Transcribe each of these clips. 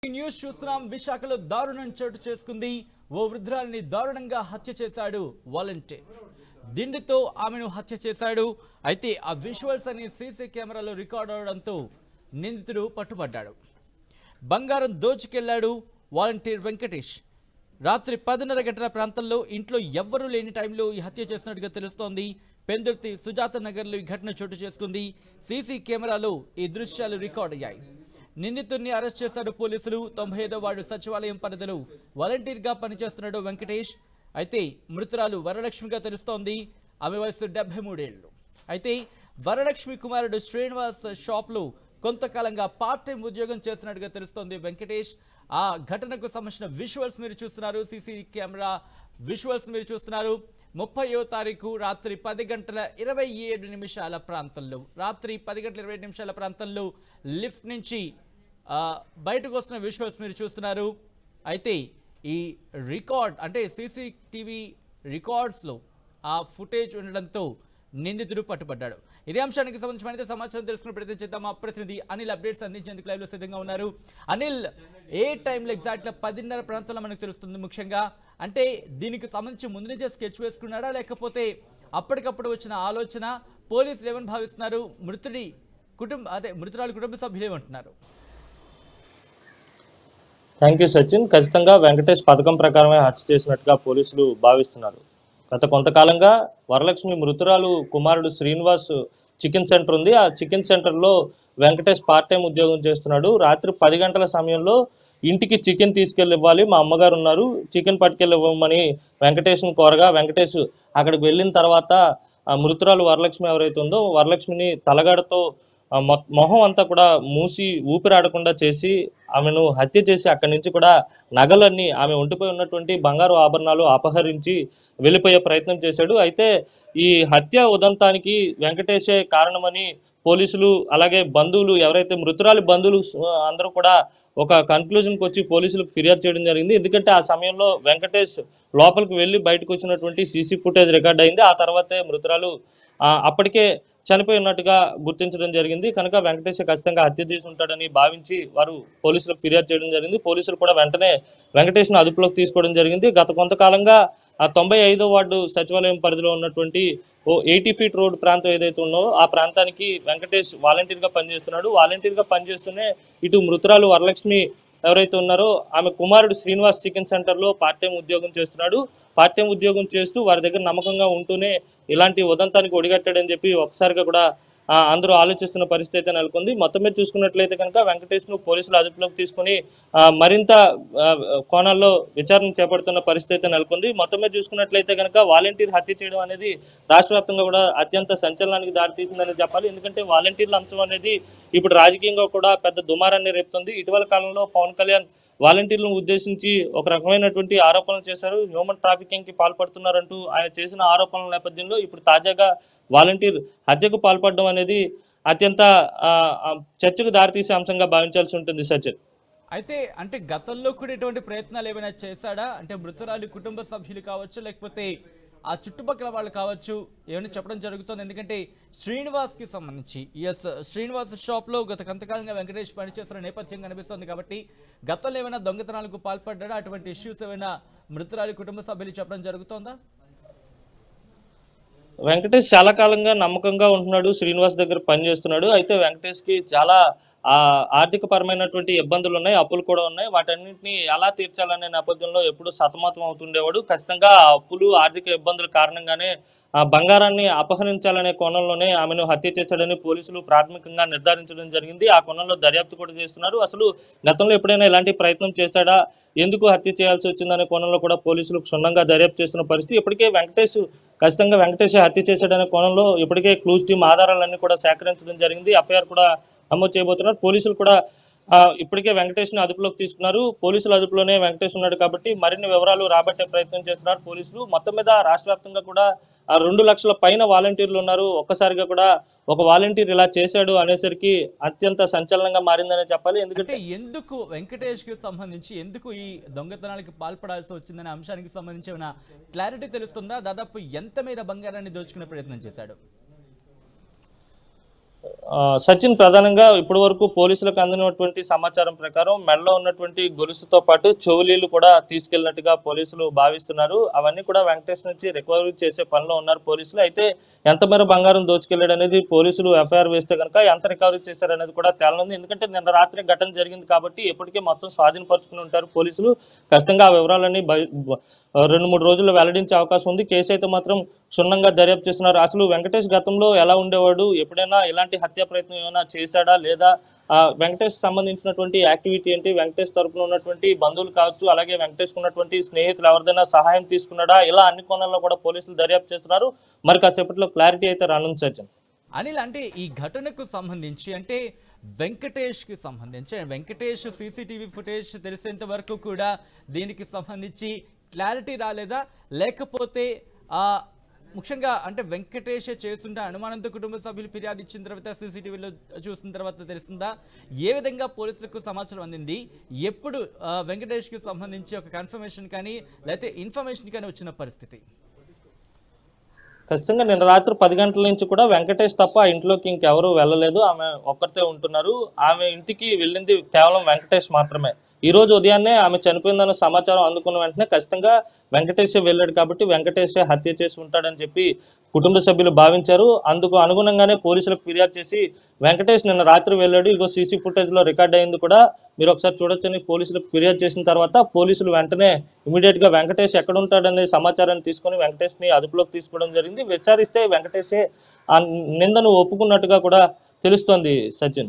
ఈ న్యూస్ చూస్తున్నాం విశాఖలో దారుణం చోటు చేసుకుంది ఓ వృద్ధురాలిని దారుణంగా హత్య చేశాడు వాలంటీర్ దిండుతో ఆమెను హత్య చేశాడు అయితే ఆ విజువల్స్ అని సీసీ కెమెరాలో రికార్డ్ అవడంతో నిందితుడు పట్టుబడ్డాడు బంగారం దోచుకెళ్లాడు వాలంటీర్ వెంకటేష్ రాత్రి పదిన్నర గంటల ప్రాంతంలో ఇంట్లో ఎవ్వరూ లేని టైంలో ఈ హత్య చేసినట్టుగా తెలుస్తోంది పెందుర్తి సుజాత నగర్లో ఈ ఘటన చోటు చేసుకుంది సీసీ కెమెరాలో ఈ దృశ్యాలు రికార్డ్ అయ్యాయి నిందితుడిని అరెస్ట్ చేశారు పోలీసులు తొంభై ఐదో వార్డు సచివాలయం పరిధిలో వాలంటీర్గా పనిచేస్తున్నాడు వెంకటేష్ అయితే మృతురాలు వరలక్ష్మిగా తెలుస్తోంది ఆమె వయసు డెబ్బై మూడేళ్లు అయితే వరలక్ష్మి కుమారుడు శ్రీనివాస్ షాప్లో కొంతకాలంగా పార్ట్ టైం ఉద్యోగం చేస్తున్నట్టుగా తెలుస్తోంది వెంకటేష్ ఆ ఘటనకు సంబంధించిన విజువల్స్ మీరు చూస్తున్నారు సీసీ కెమెరా విజువల్స్ మీరు చూస్తున్నారు ముప్పయో తారీఖు రాత్రి పది గంటల ఇరవై ఏడు నిమిషాల ప్రాంతంలో రాత్రి పది గంటల ఇరవై ఏడు నిమిషాల ప్రాంతంలో లిఫ్ట్ నుంచి ఆ, బయటకు వస్తున్న విజువల్స్ మీరు చూస్తున్నారు అయితే ఈ రికార్డ్ అంటే సీసీటీవీ రికార్డ్స్లో ఆ ఫుటేజ్ ఉండడంతో నిందితుడు పట్టుబడ్డాడు ఇదే అంశానికి సంబంధించి మరింత సమాచారం తెలుసుకునే ప్రయత్నం చేద్దాం మా ప్రతినిధి అనిల్ అప్డేట్స్ అందించేందుకు లైవ్లో సిద్ధంగా ఉన్నారు అనిల్ ఏ టైంలో ఎగ్జాక్ట్గా పదిన్నర ప్రాంతంలో మనకు తెలుస్తుంది ముఖ్యంగా అంటే దీనికి సంబంధించి ముందు నుంచే స్కెచ్ వేసుకున్నాడా లేకపోతే అప్పటికప్పుడు వచ్చిన ఆలోచన పోలీసులు ఏమని భావిస్తున్నారు మృతుడి కుటుంబ అదే మృతురాలి కుటుంబ సభ్యులు ఏమంటున్నారు థ్యాంక్ యూ సచిన్ ఖచ్చితంగా వెంకటేష్ పథకం ప్రకారమే హత్య చేసినట్టుగా పోలీసులు భావిస్తున్నారు గత కొంతకాలంగా వరలక్ష్మి మృతురాలు కుమారుడు శ్రీనివాస్ చికెన్ సెంటర్ ఉంది ఆ చికెన్ సెంటర్లో వెంకటేష్ పార్ట్ టైం ఉద్యోగం చేస్తున్నాడు రాత్రి పది గంటల సమయంలో ఇంటికి చికెన్ తీసుకెళ్ళి ఇవ్వాలి మా అమ్మగారు ఉన్నారు చికెన్ పట్టుకెళ్ళి ఇవ్వమని వెంకటేష్ని కోరగా వెంకటేష్ అక్కడికి వెళ్ళిన తర్వాత ఆ మృతురాలు వరలక్ష్మి ఎవరైతే ఉందో వరలక్ష్మిని తలగడతో ఆ మొ- మొహం అంతా కూడా మూసి ఊపిరాడకుండా చేసి ఆమెను హత్య చేసి అక్కడి నుంచి కూడా నగలన్నీ ఆమె ఒంటిపై ఉన్నటువంటి బంగారు ఆభరణాలు అపహరించి వెళ్ళిపోయే ప్రయత్నం చేశాడు అయితే ఈ హత్య ఉదంతానికి వెంకటేశే కారణమని పోలీసులు అలాగే బంధువులు ఎవరైతే మృతురాలి బంధువులు ఆ, అందరూ కూడా ఒక కన్క్లూజన్కి వచ్చి పోలీసులకు ఫిర్యాదు చేయడం జరిగింది ఎందుకంటే ఆ సమయంలో వెంకటేష్ లోపలికి వెళ్ళి బయటకు వచ్చినటువంటి సీసీ ఫుటేజ్ రికార్డ్ అయింది ఆ తర్వాతే మృతురాలు ఆ, అప్పటికే చనిపోయి ఉన్నట్టుగా గుర్తించడం జరిగింది కనుక వెంకటేష్ ఖచ్చితంగా హత్య చేసి ఉంటాడని భావించి వారు పోలీసులకు ఫిర్యాదు చేయడం జరిగింది పోలీసులు కూడా వెంటనే వెంకటేష్ను అదుపులోకి తీసుకోవడం జరిగింది గత కొంతకాలంగా ఆ తొంభై ఐదో వార్డు సచివాలయం పరిధిలో ఉన్నటువంటి ఓ ఎయిటీ ఫీట్ రోడ్ ప్రాంతం ఏదైతే ఉన్నదో ఆ ప్రాంతానికి వెంకటేష్ వాలంటీర్గా పనిచేస్తున్నాడు వాలంటీర్గా పనిచేస్తూనే ఇటు మృతురాలు వరలక్ష్మి ఎవరైతే ఉన్నారో ఆమె కుమారుడు శ్రీనివాస్ చికెన్ సెంటర్లో పార్ట్ టైం ఉద్యోగం చేస్తున్నాడు పార్ట్ టైం ఉద్యోగం చేస్తూ వారి దగ్గర నమ్మకంగా ఉంటూనే ఇలాంటి ఉదంతానికి ఒడిగట్టాడని చెప్పి ఒకసారిగా కూడా ఆ, అందరూ ఆలోచిస్తున్న పరిస్థితి అయితే నెలకొంది మొత్తం మీద చూసుకున్నట్లయితే కనుక వెంకటేష్ను పోలీసులు అదుపులోకి తీసుకుని ఆ, మరింత ఆ, కోణాల్లో విచారణ చేపడుతున్న పరిస్థితి అయితే నెలకొంది మొత్తం మీద చూసుకున్నట్లయితే కనుక వాలంటీర్ హత్య చేయడం అనేది రాష్ట్ర వ్యాప్తంగా కూడా అత్యంత సంచలనానికి దారితీసిందని చెప్పాలి ఎందుకంటే వాలంటీర్ల అంశం అనేది ఇప్పుడు రాజకీయంగా కూడా పెద్ద దుమారాన్ని రేపుతుంది ఇటీవల కాలంలో పవన్ కళ్యాణ్ వాలంటీర్లను ఉద్దేశించి ఒక రకమైనటువంటి ఆరోపణలు చేశారు హ్యూమన్ ట్రాఫికింగ్ కి పాల్పడుతున్నారంటూ ఆయన చేసిన ఆరోపణల నేపథ్యంలో ఇప్పుడు తాజాగా వాలంటీర్ హత్యకు పాల్పడడం అనేది అత్యంత ఆ, ఆ, చర్చకు దారితీసే అంశంగా భావించాల్సి ఉంటుంది సచిన్ అయితే అంటే గతంలో కూడా ఇటువంటి ప్రయత్నాలు ఏమైనా చేశాడా అంటే మృతురాలి కుటుంబ సభ్యులు కావచ్చు లేకపోతే ఆ చుట్టుపక్కల వాళ్ళు కావచ్చు ఏమైనా చెప్పడం జరుగుతుంది ఎందుకంటే శ్రీనివాస్కి సంబంధించి ఎస్ శ్రీనివాస్ షాప్లో గత కొంతకాలంగా వెంకటేష్ పనిచేస్తున్న నేపథ్యం కనిపిస్తుంది కాబట్టి గతంలో ఏమైనా దొంగతనాలకు పాల్పడ్డా అటువంటి ఇష్యూస్ ఏమైనా మృతురాలి కుటుంబ సభ్యులు చెప్పడం జరుగుతోందా వెంకటేష్ చాలా కాలంగా నమ్మకంగా ఉంటున్నాడు శ్రీనివాస్ దగ్గర పనిచేస్తున్నాడు అయితే వెంకటేష్ కి చాలా ఆ, ఆర్థిక పరమైనటువంటి ఇబ్బందులు ఉన్నాయి అప్పులు కూడా ఉన్నాయి వాటన్నింటినీ ఎలా తీర్చాలనే నేపథ్యంలో ఎప్పుడు సతమతం అవుతుండేవాడు ఖచ్చితంగా ఆ అప్పులు ఆర్థిక ఇబ్బందుల కారణంగానే ఆ బంగారాన్ని అపహరించాలనే కోణంలోనే ఆమెను హత్య చేశాడని పోలీసులు ప్రాథమికంగా నిర్ధారించడం జరిగింది ఆ కోణంలో దర్యాప్తు కూడా చేస్తున్నారు అసలు గతంలో ఎప్పుడైనా ఇలాంటి ప్రయత్నం చేశాడా ఎందుకు హత్య చేయాల్సి వచ్చిందనే కోణంలో కూడా పోలీసులు క్షుణ్ణంగా దర్యాప్తు చేస్తున్న పరిస్థితి ఇప్పటికే వెంకటేష్ ఖచ్చితంగా వెంకటేష్ హత్య చేశాడనే కోణంలో ఇప్పటికే క్లూజ్ టీమ్ ఆధారాలన్నీ కూడా సేకరించడం జరిగింది ఎఫ్ఐఆర్ కూడా నమోదు చేయబోతున్నారు పోలీసులు కూడా ఆ, ఇప్పటికే వెంకటేష్ను అదుపులోకి తీసుకున్నారు పోలీసుల అదుపులోనే వెంకటేష్ ఉన్నాడు కాబట్టి మరిన్ని వివరాలు రాబట్టే ప్రయత్నం చేస్తున్నారు పోలీసులు మొత్తం మీద రాష్ట్ర వ్యాప్తంగా కూడా ఆ రెండు లక్షల పైన వాలంటీర్లు ఉన్నారు ఒక్కసారిగా కూడా ఒక వాలంటీర్ ఇలా చేశాడు అనేసరికి అత్యంత సంచలనంగా మారిందనే చెప్పాలి ఎందుకంటే అంటే ఎందుకు వెంకటేష్ కి సంబంధించి ఎందుకు ఈ దొంగతనాలకు పాల్పడాల్సి వచ్చిందనే అంశానికి సంబంధించి ఏమైనా క్లారిటీ తెలుస్తుందా దాదాపు ఎంత మేర బంగారాన్ని దోచుకునే ప్రయత్నం చేశాడు ఆ, సచిన్ ప్రధానంగా ఇప్పటి వరకు పోలీసులకు అందినటువంటి సమాచారం ప్రకారం మెడలో ఉన్నటువంటి గొలుసుతో పాటు చెవులీలు కూడా తీసుకెళ్లినట్టుగా పోలీసులు భావిస్తున్నారు అవన్నీ కూడా వెంకటేష్ నుంచి రికవరీ చేసే పనిలో ఉన్నారు పోలీసులు అయితే ఎంత మేర బంగారం దోచుకెళ్లాడు అనేది పోలీసులు ఎఫ్ఐఆర్ వేస్తే కనుక ఎంత రికవరీ చేశారు అనేది కూడా తేలనుంది ఎందుకంటే నిన్న రాత్రి ఘటన జరిగింది కాబట్టి ఇప్పటికే మొత్తం స్వాధీనపరుచుకుని ఉంటారు పోలీసులు ఖచ్చితంగా ఆ వివరాలన్నీ బయ- బ- రెండు మూడు రోజుల్లో వెల్లడించే అవకాశం ఉంది కేసు అయితే మాత్రం క్షుణ్ణంగా దర్యాప్తు చేస్తున్నారు అసలు వెంకటేష్ గతంలో ఎలా ఉండేవాడు ఎప్పుడైనా ఇలాంటి హత్యా ప్రయత్నం ఏమైనా చేశాడా లేదా ఆ వెంకటేష్ సంబంధించినటువంటి యాక్టివిటీ ఏంటి వెంకటేష్ తరపున ఉన్నటువంటి బంధువులు కావచ్చు అలాగే వెంకటేష్ ఉన్నటువంటి స్నేహితులు ఎవరిదైనా సహాయం తీసుకున్నాడా ఇలా అన్ని కోణాల్లో కూడా పోలీసులు దర్యాప్తు చేస్తున్నారు మరి కాసేపట్లో క్లారిటీ అయితే రానుంది సచిన్ అనిల్ అంటే ఈ ఘటనకు సంబంధించి అంటే వెంకటేష్కి సంబంధించి వెంకటేష్ సీసీటీవీ ఫుటేజ్ తెలిసేంత వరకు కూడా దీనికి సంబంధించి క్లారిటీ రాలేదా లేకపోతే ఆ ముఖ్యంగా అంటే వెంకటేష్ చేస్తుంటే అనుమానంతో కుటుంబ సభ్యులు ఫిర్యాదు ఇచ్చిన తర్వాత సీసీటీవీలో చూసిన తర్వాత తెలిసిందా ఏ విధంగా పోలీసులకు సమాచారం అందింది ఎప్పుడు ఆ, వెంకటేష్కి సంబంధించి ఒక కన్ఫర్మేషన్ కానీ లేకపోతే ఇన్ఫర్మేషన్ కానీ వచ్చిన పరిస్థితి ఖచ్చితంగా నిన్న రాత్రి పది గంటల నుంచి కూడా వెంకటేష్ తప్ప ఆ ఇంట్లోకి ఇంకెవరు వెళ్ళలేదు ఆమె ఒక్కరితే ఉంటున్నారు ఆమె ఇంటికి వెళ్ళింది కేవలం వెంకటేష్ మాత్రమే ఈ రోజు ఉదయాన్నే ఆమె చనిపోయిందన్న సమాచారం అందుకున్న వెంటనే ఖచ్చితంగా వెంకటేషే వెళ్ళాడు కాబట్టి వెంకటేషే హత్య చేసి ఉంటాడని చెప్పి కుటుంబ సభ్యులు భావించారు అందుకు అనుగుణంగానే పోలీసులకు ఫిర్యాదు చేసి వెంకటేష్ నిన్న రాత్రి వెళ్ళాడు ఇగో సీసీ ఫుటేజ్ లో రికార్డ్ అయింది కూడా మీరు ఒకసారి చూడొచ్చని పోలీసులకు ఫిర్యాదు చేసిన తర్వాత పోలీసులు వెంటనే ఇమీడియట్ గా వెంకటేష్ ఎక్కడ ఉంటాడనే సమాచారాన్ని తీసుకొని వెంకటేష్ ని అదుపులోకి తీసుకోవడం జరిగింది విచారిస్తే వెంకటేషే ఆ నిందను ఒప్పుకున్నట్టుగా కూడా తెలుస్తోంది Sachin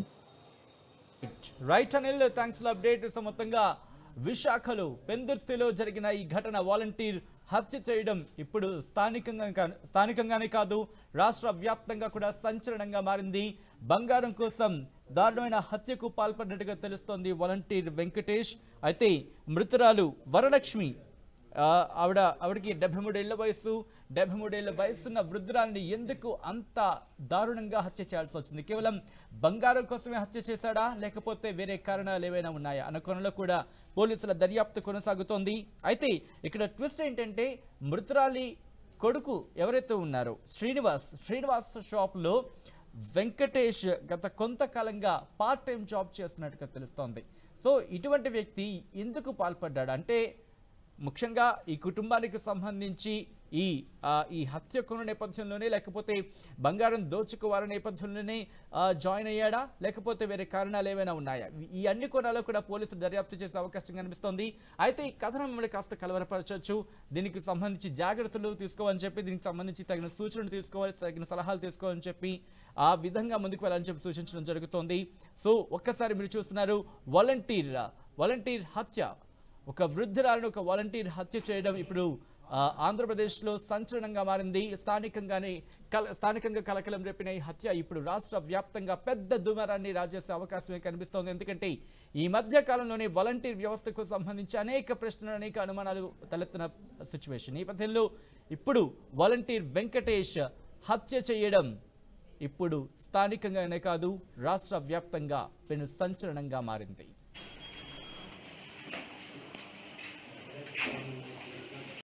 right Anil thanks for update so మొత్తంగా విశాఖలో పెందుర్తిలో జరిగిన ఈ ఘటన వాలంటీర్ హత్య చేయడం ఇప్పుడు స్థానికంగా కా- స్థానికంగానే కాదు రాష్ట్ర వ్యాప్తంగా కూడా సంచలనంగా మారింది బంగారం కోసం దారుణమైన హత్యకు పాల్పడినట్టుగా తెలుస్తోంది వాలంటీర్ వెంకటేష్ అయితే మృతురాలు వరలక్ష్మి ఆ, ఆవిడ ఆవిడకి డెబ్బై మూడేళ్ల వయసు డెబ్బై మూడేళ్ల వయసున్న వృద్ధురాలిని ఎందుకు అంత దారుణంగా హత్య చేయాల్సి వచ్చింది కేవలం బంగారం కోసమే హత్య చేశాడా లేకపోతే వేరే కారణాలు ఏవైనా ఉన్నాయా అన్న కోణంలో కూడా పోలీసుల దర్యాప్తు కొనసాగుతోంది అయితే ఇక్కడ ట్విస్ట్ ఏంటంటే మృతురాలి కొడుకు ఎవరైతే ఉన్నారో శ్రీనివాస్ శ్రీనివాస్ షాప్లో వెంకటేష్ గత కొంతకాలంగా పార్ట్ టైం జాబ్ చేస్తున్నట్టుగా తెలుస్తోంది సో ఇటువంటి వ్యక్తి ఎందుకు పాల్పడ్డాడు అంటే ముఖ్యంగా ఈ కుటుంబానికి సంబంధించి ఈ ఆ, ఈ హత్య కొన నేపథ్యంలోనే లేకపోతే బంగారం దోచుకోవాల నేపథ్యంలోనే ఆ, జాయిన్ అయ్యాడా లేకపోతే వేరే కారణాలు ఏమైనా ఉన్నాయా ఈ అన్ని కోణాల్లో కూడా పోలీసులు దర్యాప్తు చేసే అవకాశం కనిపిస్తోంది అయితే ఈ కథనం మిమ్మల్ని కాస్త కలవరపరచవచ్చు దీనికి సంబంధించి జాగ్రత్తలు తీసుకోవాలని చెప్పి దీనికి సంబంధించి తగిన సూచనలు తీసుకోవాలి తగిన సలహాలు తీసుకోవాలని చెప్పి ఆ విధంగా ముందుకు వెళ్ళాలని చెప్పి సూచించడం జరుగుతోంది సో ఒక్కసారి మీరు చూస్తున్నారు వాలంటీర్ వాలంటీర్ హత్య ఒక వృద్ధురాలను ఒక వాలంటీర్ హత్య చేయడం ఇప్పుడు ఆ, ఆంధ్రప్రదేశ్లో సంచలనంగా మారింది స్థానికంగానే కల స్థానికంగా కలకలం రేపిన ఈ హత్య ఇప్పుడు రాష్ట్ర వ్యాప్తంగా పెద్ద దుమారాన్ని రాజేసే అవకాశమే కనిపిస్తోంది ఎందుకంటే ఈ మధ్య కాలంలోనే వాలంటీర్ వ్యవస్థకు సంబంధించి అనేక ప్రశ్నలు అనేక అనుమానాలు తలెత్తిన సిచ్యువేషన్ ఈ నేపథ్యంలో ఇప్పుడు వాలంటీర్ వెంకటేష్ హత్య చేయడం ఇప్పుడు స్థానికంగానే కాదు రాష్ట్ర వ్యాప్తంగా పెను సంచలనంగా మారింది